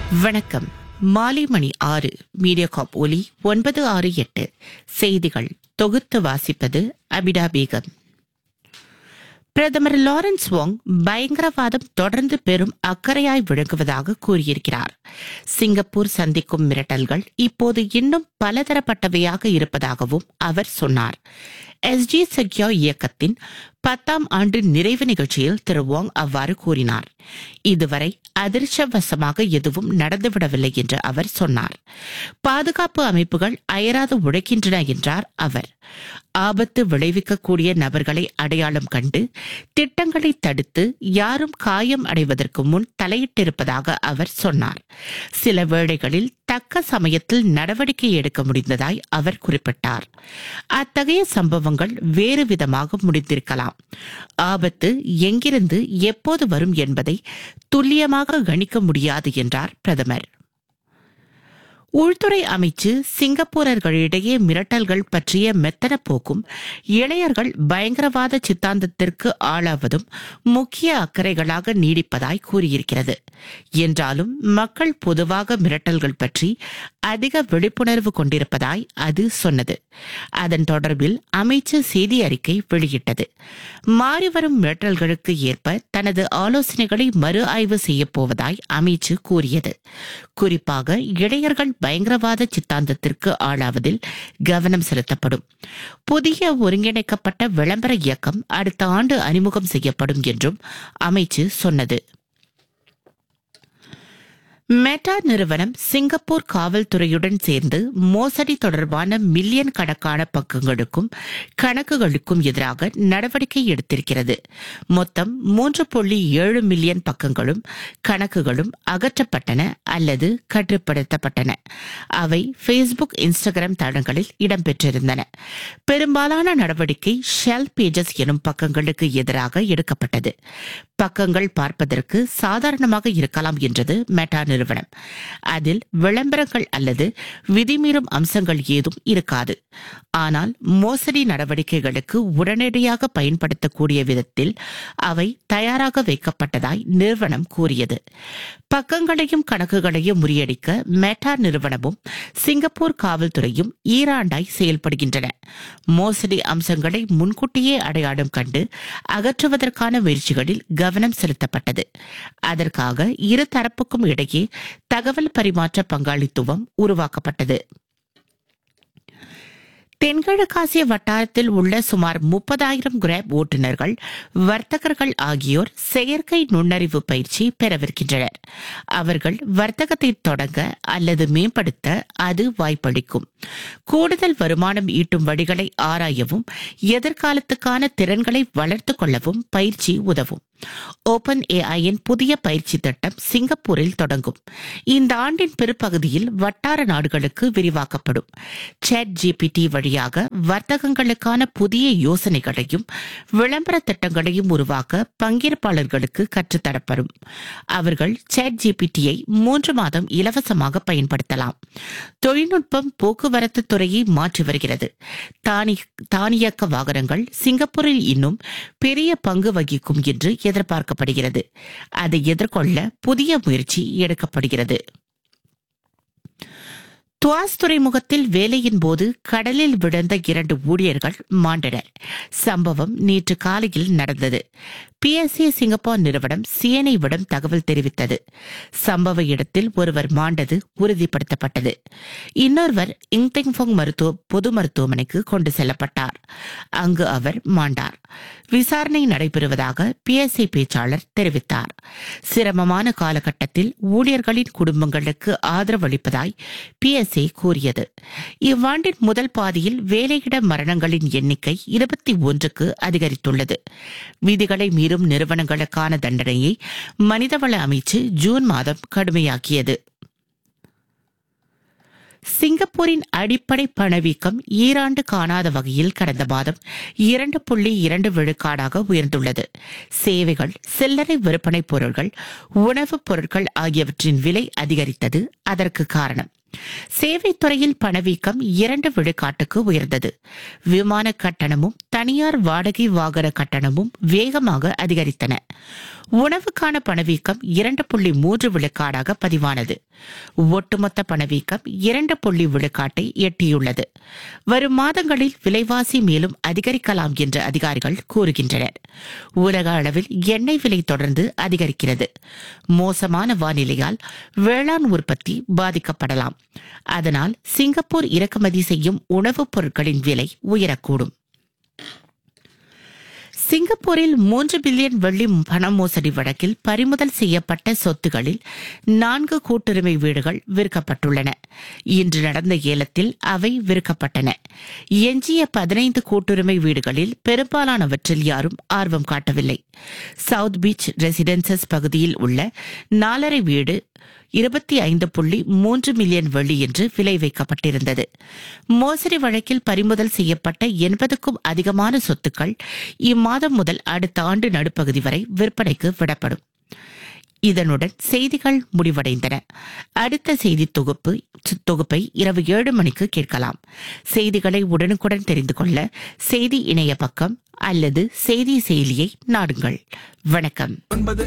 வணக்கம் மாலை மணி ஆறு மீடியாகாப் ஒலி ஒன்பது ஆறு எட்டு செய்திகள் தொகுத்து வாசிப்பது அபிடா பேகம் பிரதமர் லாரன்ஸ் வாங் பயங்கரவாதம் தொடர்ந்து பெரும் அக்கறையாய் விளங்குவதாக கூறியிருக்கிறார் சிங்கப்பூர் சந்திக்கும் மிரட்டல்கள் இப்போது இன்னும் பலதரப்பட்டவையாக இருப்பதாகவும் அவர் சொன்னார் எஸ்ஜி சக்யா இயக்கத்தின் பத்தாம் ஆண்டு நிறைவு நிகழ்ச்சியில் திரு வாங் அவ்வாறு கூறினார் இதுவரை அதிர்ஷ்டவசமாக எதுவும் நடந்துவிடவில்லை என்று அவர் சொன்னார் பாதுகாப்பு அமைப்புகள் அயராது உழைக்கின்றன என்றார் அவர் ஆபத்து விளைவிக்கக்கூடிய நபர்களை அடையாளம் கண்டு திட்டங்களை தடுத்து யாரும் காயம் அடைவதற்கு முன் தலையிட்டிருப்பதாக அவர் சொன்னார் சில வேளைகளில் தக்க சமயத்தில் நடவடிக்கை எடுக்க முடிந்ததாய் அவர் குறிப்பிட்டார் அத்தகைய சம்பவங்கள் வேறு விதமாக முடிந்திருக்கலாம் ஆபத்து எங்கிருந்து எப்போது வரும் என்பதை துல்லியமாக கணிக்க முடியாது என்றார் பிரதமர் உள்துறை அமைச்சு சிங்கப்பூரர்களிடையே மிரட்டல்கள் பற்றிய மெத்தன போக்கும் இளையர்கள் பயங்கரவாத சித்தாந்தத்திற்கு ஆளாவதும் முக்கிய அக்கறைகளாக நீடிப்பதாய் கூறியிருக்கிறது என்றாலும் மக்கள் பொதுவாக மிரட்டல்கள் பற்றி அதிக விழிப்புணர்வு கொண்டிருப்பதாய் அது சொன்னது அதன் தொடர்பில் அமைச்சு செய்தி அறிக்கை வெளியிட்டது மாறிவரும் மிரட்டல்களுக்கு ஏற்ப தனது ஆலோசனைகளை மறு ஆய்வு செய்யப்போவதாய் அமைச்சு கூறியது குறிப்பாக இளையர்கள் பயங்கரவாத சித்தாந்தத்திற்கு ஆளாவதில் கவனம் செலுத்தப்படும் புதிய ஒருங்கிணைக்கப்பட்ட விளம்பர இயக்கம் அடுத்த ஆண்டு அறிமுகம் செய்யப்படும் என்றும் அமைச்சு சொன்னது மெட்டா நிறுவனம் சிங்கப்பூர் காவல்துறையுடன் சேர்ந்து மோசடி தொடர்பான மில்லியன் கணக்கான பக்கங்களுக்கும் கணக்குகளுக்கும் எதிராக நடவடிக்கை எடுத்திருக்கிறது மொத்தம் மூன்று புள்ளி ஏழு மில்லியன் பக்கங்களும் கணக்குகளும் அகற்றப்பட்டன அல்லது கட்டுப்படுத்தப்பட்டன அவை ஃபேஸ்புக் இன்ஸ்டாகிராம் தளங்களில் இடம்பெற்றிருந்தன பெரும்பாலான நடவடிக்கை ஷெல் பேஜஸ் எனும் பக்கங்களுக்கு எதிராக எடுக்கப்பட்டது பக்கங்கள் பார்ப்பதற்கு சாதாரணமாக இருக்கலாம் என்றது மெட்டா நிறுவனம் அதில் விளம்பரங்கள் அல்லது விதிமீறும் அம்சங்கள் ஏதும் இருக்காது ஆனால் மோசடி நடவடிக்கைகளுக்கு உடனடியாக பயன்படுத்தக்கூடிய விதத்தில் அவை தயாராக வைக்கப்பட்டதாய் நிறுவனம் கூறியது பக்கங்களையும் கணக்குகளையும் முறியடிக்க மெட்டா நிறுவனமும் சிங்கப்பூர் காவல்துறையும் ஈராண்டாய் செயல்படுகின்றன மோசடி அம்சங்களை முன்கூட்டியே அடையாளம் கண்டு அகற்றுவதற்கான முயற்சிகளில் கவனம் செலுத்தப்பட்டது அதற்காக இரு தரப்புக்கும் இடையே தகவல் பரிமாற்ற பங்காளித்துவம் உருவாக்கப்பட்டது தென்கிழக்காசிய வட்டாரத்தில் உள்ள சுமார் முப்பதாயிரம் கிராப் ஓட்டுநர்கள் வர்த்தகர்கள் ஆகியோர் செயற்கை நுண்ணறிவு பயிற்சி பெறவிருக்கின்றனர் அவர்கள் வர்த்தகத்தை தொடங்க அல்லது மேம்படுத்த அது வாய்ப்பளிக்கும் கூடுதல் வருமானம் ஈட்டும் வழிகளை ஆராயவும் எதிர்காலத்துக்கான திறன்களை வளர்த்துக் கொள்ளவும் பயிற்சி உதவும் ஓபன் ஏஐயின் புதிய பயிற்சி திட்டம் சிங்கப்பூரில் தொடங்கும் இந்த ஆண்டின் பிற்பகுதியில் வட்டார நாடுகளுக்கு விரிவாக்கப்படும் சேட் ஜிபிடி வழியாக வர்த்தகங்களுக்கான புதிய யோசனைகளையும் விளம்பர திட்டங்களையும் உருவாக்க பங்கேற்பாளர்களுக்கு கற்றுத்தரப்படும் அவர்கள் சேட் ஜிபிடியை மூன்று மாதம் இலவசமாக பயன்படுத்தலாம் தொழில்நுட்பம் போக்குவரத்து துறையை மாற்றி வருகிறது தானி தானியக்க வாகனங்கள் சிங்கப்பூரில் இன்னும் பெரிய பங்கு வகிக்கும் என்று எதிர்பார்க்கப்படுகிறது அதை எதிர்கொள்ள புதிய முயற்சி எடுக்கப்படுகிறது துவாஸ் துறைமுகத்தில் வேலையின் போது கடலில் விழுந்த இரண்டு ஊழியர்கள் மாண்டனர் சம்பவம் நேற்று காலையில் நடந்தது பிஎஸ்சி சிங்கப்பூர் நிறுவனம் சிஎன்ஐவிடம் தகவல் தெரிவித்தது சம்பவ இடத்தில் ஒருவர் மாண்டது உறுதிப்படுத்தப்பட்டது இன்னொருவர் இங்தெங்ஃபோங் மருத்துவ பொது மருத்துவமனைக்கு கொண்டு செல்லப்பட்டார் அங்கு அவர் மாண்டார் விசாரணை நடைபெறுவதாக பிஎஸ்சி பேச்சாளர் தெரிவித்தார் சிரமமான காலகட்டத்தில் ஊழியர்களின் குடும்பங்களுக்கு ஆதரவு அளிப்பதாய் பிஎஸ்ஏ கூறியது இவ்வாண்டின் முதல் பாதியில் வேலையிட மரணங்களின் எண்ணிக்கை இருபத்தி ஒன்றுக்கு அதிகரித்துள்ளது விதிகளை மீறும் நிறுவனங்களுக்கான தண்டனையை மனிதவள அமைச்சு ஜூன் மாதம் கடுமையாக்கியது சிங்கப்பூரின் அடிப்படை பணவீக்கம் ஈராண்டு காணாத வகையில் கடந்த மாதம் இரண்டு புள்ளி இரண்டு விழுக்காடாக உயர்ந்துள்ளது சேவைகள் சில்லறை விற்பனை பொருட்கள் உணவுப் பொருட்கள் ஆகியவற்றின் விலை அதிகரித்தது அதற்கு காரணம் சேவைத் துறையில் பணவீக்கம் இரண்டு விழுக்காட்டுக்கு உயர்ந்தது விமான கட்டணமும் தனியார் வாடகை வாகன கட்டணமும் வேகமாக அதிகரித்தன உணவுக்கான பணவீக்கம் இரண்டு புள்ளி மூன்று விழுக்காடாக பதிவானது ஒட்டுமொத்த பணவீக்கம் இரண்டு புள்ளி விழுக்காட்டை எட்டியுள்ளது வரும் மாதங்களில் விலைவாசி மேலும் அதிகரிக்கலாம் என்று அதிகாரிகள் கூறுகின்றனர் உலக அளவில் எண்ணெய் விலை தொடர்ந்து அதிகரிக்கிறது மோசமான வானிலையால் வேளாண் உற்பத்தி பாதிக்கப்படலாம் அதனால் சிங்கப்பூர் இறக்குமதி செய்யும் உணவுப் பொருட்களின் விலை உயரக்கூடும் சிங்கப்பூரில் மூன்று பில்லியன் வெள்ளி பண மோசடி வழக்கில் பறிமுதல் செய்யப்பட்ட சொத்துகளில் நான்கு கூட்டுரிமை வீடுகள் விற்கப்பட்டுள்ளன இன்று நடந்த ஏலத்தில் அவை விற்கப்பட்டன எஞ்சிய பதினைந்து கூட்டுரிமை வீடுகளில் பெரும்பாலானவற்றில் யாரும் ஆர்வம் காட்டவில்லை சவுத் பீச் ரெசிடென்சஸ் பகுதியில் உள்ள நாலரை வீடு இருபத்தி ஐந்து புள்ளி மூன்று மில்லியன் வெள்ளி என்று விலை வைக்கப்பட்டிருந்தது மோசடி வழக்கில் பறிமுதல் செய்யப்பட்ட எண்பதுக்கும் அதிகமான சொத்துக்கள் இம்மாதம் முதல் அடுத்த ஆண்டு நடுப்பகுதி வரை விற்பனைக்கு விடப்படும் இதனுடன் செய்திகள் முடிவடைந்தன அடுத்த செய்தி தொகுப்பு தொகுப்பை இரவு ஏழு மணிக்கு கேட்கலாம் செய்திகளை உடனுக்குடன் தெரிந்து கொள்ள செய்தி இணைய பக்கம் அல்லது செய்தி செயலியை நாடுங்கள் வணக்கம் ஒன்பது